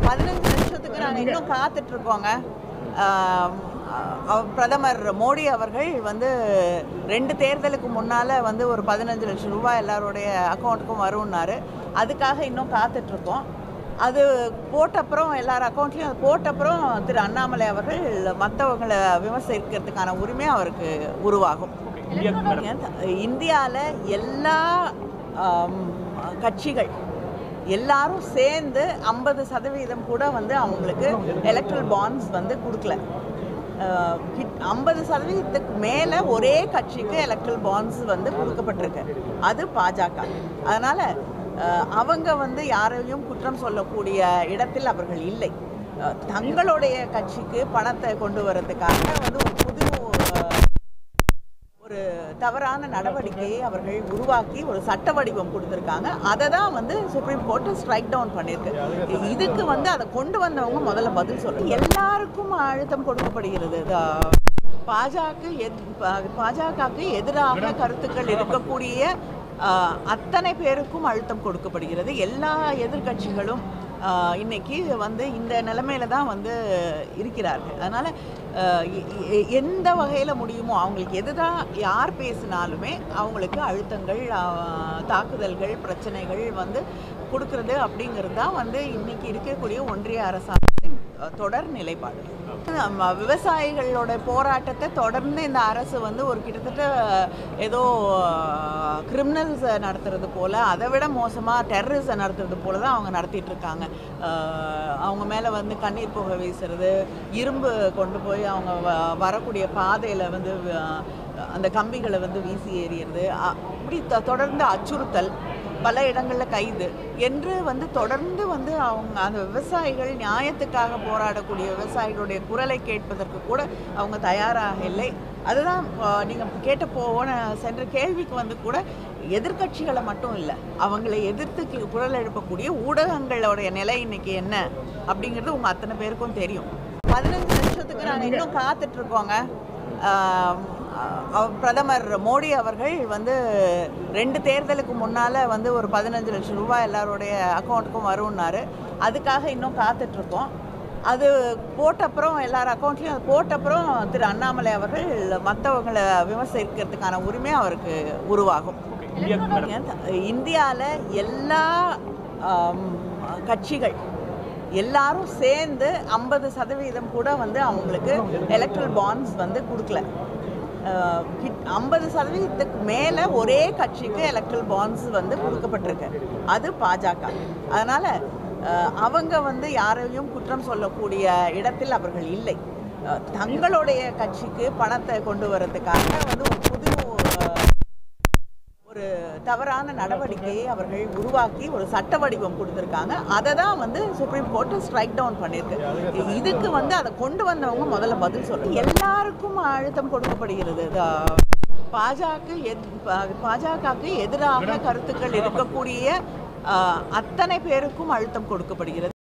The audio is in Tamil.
பதினஞ்சு லட்சத்துக்கு நாங்கள் இன்னும் காத்துட்டு இருக்கோங்க ஆம், அஹ் பிரதமர் மோடி அவர்கள் வந்து ரெண்டு தேர்தலுக்கு முன்னால் வந்து ஒரு பதினஞ்சு லட்சம் ரூபாய் எல்லாருடைய அக்கௌண்ட்டுக்கும் வரும்னாரு அதுக்காக இன்னும் காத்துட்ருக்கோம் அது போட்டப்புறம் எல்லார் அக்கௌண்ட்லேயும் அது போட்டப்புறம் திரு அண்ணாமலை அவர்கள் மற்றவங்களை விமர்சிக்கிறதுக்கான உரிமை அவருக்கு உருவாகும் இந்தியாவில் எல்லா ஆம், கட்சிகள் எல்லாரும் சேர்ந்து ஐம்பது சதவீதம் கூட வந்து அவங்களுக்கு எலக்ட்ரல் பாண்ட்ஸ் வந்து கொடுக்கல ஐம்பது சதவீதத்துக்கு மேலே ஒரே கட்சிக்கு எலக்ட்ரல் பாண்ட்ஸ் வந்து கொடுக்கப்பட்டிருக்கு அது பாஜக அதனால் அவங்க வந்து யாரையும் குற்றம் சொல்லக்கூடிய இடத்தில் அவர்கள் இல்லை அஹ், தங்களுடைய கட்சிக்கு பணத்தை கொண்டு வரதுக்காக வந்து ஒரு புது அஹ், ஒரு தவறான நடவடிக்கையை அவர்கள் உருவாக்கி ஒரு சட்ட வடிவம் கொடுத்துருக்காங்க அதை தான் வந்து சுப்ரீம் கோர்ட் ஸ்ட்ரைக் டவுன் பண்ணியிருக்கு இதுக்கு வந்து அதை கொண்டு வந்தவங்க முதல்ல பதில் சொல்லணும் எல்லாருக்கும் அழுத்தம் கொடுக்கப்படுகிறது அஹ், பாஜக எத் பாஜகவுக்கு எதிராக கருத்துக்கள் இருக்கக்கூடிய அஹ், அத்தனை பேருக்கும் அழுத்தம் கொடுக்கப்படுகிறது எல்லா எதிர்க்கட்சிகளும் ஆஹ் இன்னைக்கு வந்து இந்த நிலைமையில தான் வந்து இருக்கிறார்கள் அதனால் எந்த வகையில் முடியுமோ அவங்களுக்கு எதிராக யார் பேசினாலுமே அவங்களுக்கு அழுத்தங்கள் ஆஹ் தாக்குதல்கள் பிரச்சனைகள் வந்து கொடுக்கறது அப்படிங்கிறது தான் வந்து இன்னைக்கு இருக்கக்கூடிய ஒன்றிய அரசாங்கத்தின் அஹ், தொடர் நிலைப்பாடு நம்ம விவசாயிகளோட போராட்டத்தை தொடர்ந்து இந்த அரசு வந்து ஒரு கிட்டத்தட்ட ஏதோ கிரிமினல்ஸை நடத்துறது போல் அதை விட மோசமாக டெரரிஸை நடத்துறது போல தான் அவங்க நடத்திட்டு இருக்காங்க அஹ், அவங்க மேலே வந்து கண்ணீர் புகை வீசுறது இரும்பு கொண்டு போய் அவங்க வ- வரக்கூடிய பாதையில் வந்து அஹ், அந்த கம்பிகளை வந்து வீசி எறியறது அ- இப்படி தொ- தொடர்ந்து அச்சுறுத்தல் பல இடங்களில் கைது என்று வந்து தொடர்ந்து வந்து அவங்க அந்த விவசாயிகள் நியாயத்துக்காக போராடக்கூடிய விவசாயிகளுடைய குரலை கேட்பதற்கு கூட அவங்க தயாராக இல்லை அதுதான் நீங்கள் கேட்ட போன சென்ற கேள்விக்கு வந்து கூட எதிர்க்கட்சிகளை மட்டும் இல்லை அவங்களை எதிர்த்து கி- குரல் எழுப்பக்கூடிய ஊடகங்களுடைய நிலை இன்னைக்கு என்ன அப்படிங்கிறது உங்கள் அத்தனை பேருக்கும் தெரியும் பதினஞ்சு லட்சத்துக்கு நாங்கள் இன்னும் காத்துட்டு இருக்கோங்க ஆம், அஹ் பிரதமர் மோடி அவர்கள் வந்து ரெண்டு தேர்தலுக்கு முன்னால் வந்து ஒரு பதினஞ்சு லட்சம் ரூபாய் எல்லாருடைய அக்கௌண்ட்டுக்கும் வரும்னாரு அதுக்காக இன்னும் காத்துட்ருக்கோம் அது போட்டப்புறம் எல்லார் அக்கௌண்ட்லேயும் அது போட்டப்புறம் திரு அண்ணாமலை அவர்கள் மற்றவங்களை விமர்சிக்கிறதுக்கான உரிமை அவருக்கு உருவாகும் இந்தியாவில் எல்லா ஆம், கட்சிகள் எல்லாரும் சேர்ந்து ஐம்பது சதவீதம் கூட வந்து அவங்களுக்கு எலக்ட்ரல் பாண்ட்ஸ் வந்து கொடுக்கல ஐம்பது சதவீதத்துக்கு மேலே ஒரே கட்சிக்கு எலக்ட்ரல் பாண்ட்ஸ் வந்து கொடுக்கப்பட்டிருக்கு அது பாஜக அதனால் அவங்க வந்து யாரையும் குற்றம் சொல்லக்கூடிய இடத்தில் அவர்கள் இல்லை அஹ், தங்களுடைய கட்சிக்கு பணத்தை கொண்டு வரதுக்காக வந்து ஒரு புது அஹ், ஒரு தவறான நடவடிக்கையை அவர்கள் உருவாக்கி ஒரு சட்ட வடிவம் கொடுத்துருக்காங்க அதை தான் வந்து சுப்ரீம் கோர்ட் ஸ்ட்ரைக் டவுன் பண்ணியிருக்கு இதுக்கு வந்து அதை கொண்டு வந்தவங்க முதல்ல பதில் சொல்லணும் எல்லாருக்கும் அழுத்தம் கொடுக்கப்படுகிறது அஹ், பாஜக எத் பாஜகவுக்கு எதிராக கருத்துக்கள் இருக்கக்கூடிய அஹ், அத்தனை பேருக்கும் அழுத்தம் கொடுக்கப்படுகிறது